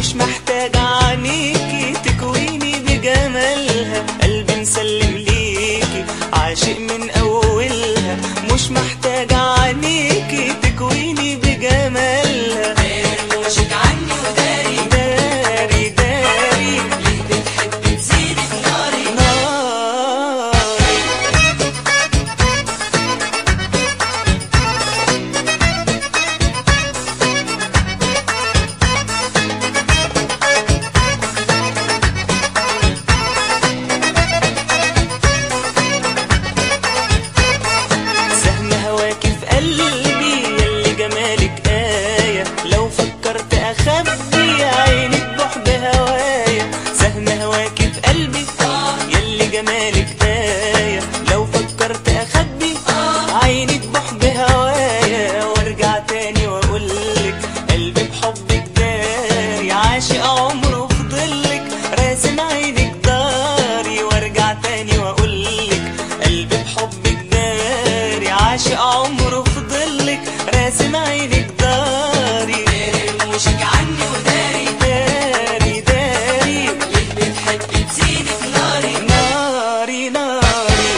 مش محتاجة عينيكي تكويني بجمالها قلبي مسلم ليكي عاشق من أولها مش محتاجة عينيكي تكويني بجمالها وشك عني وداري داري داري ليه بتحب تزيد في ناري ناري سهم هواكي في قلبي يلي جمالك آية لو فكرت أخبي عينك بحب هوايا سهم هواكي في قلبي يلي جمالك آية لو فكرت أخبي عينك بحب هوايا وارجع تاني وأقولك قلبي بحبك داري عاشق عمره في ضلك راسم عينك داري وارجع تاني وأقولك قلبي بحبك داري عاشق عمره في ضلك راسم عينك داري وشك عني وداري داري داري ليه بتحب تزيد في ناري ناري ناري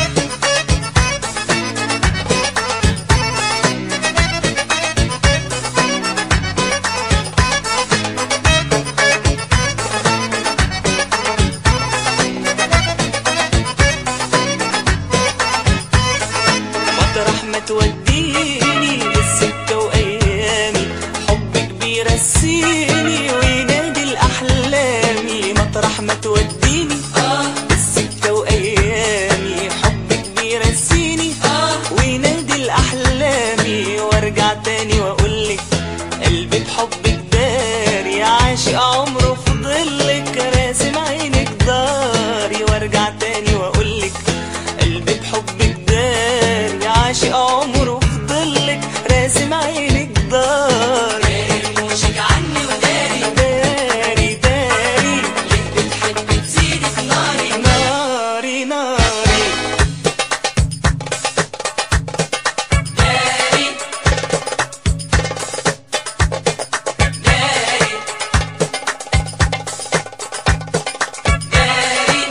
مطرح ما توديني للسكة وأيامي حبك بيرسيني وينادي الأحلامي مطرح ما توديني للسكة وأيامي حبك بيرسيني وينادي الأحلامي وارجع تاني وأقولك قلبي بحبك داري عاشق عمره في ضلك راسم عينك داري وارجع تاني وأقولك قلبي بحبك داري عاشق عمره في ضلك راسم عينك داري وشك عني وداري داري داري ليه بتحب تزيد في ناري ناري ناري داري داري داري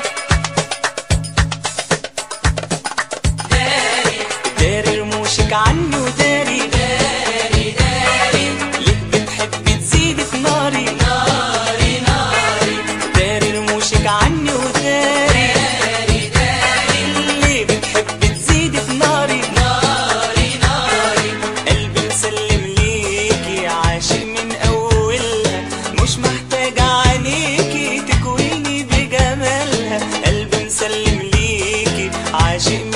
داري داري رموشك عني وداري داري داري ليه بتحبي تزيدي في ناري ناري ناري داري رموشك عني وداري داري داري ليه بتحبي تزيدي في ناري ناري ناري قلبي مسلم ليكي عاشق من أولها مش محتاجة عينيكي تكويني بجمالها قلبي مسلم ليكي عاشق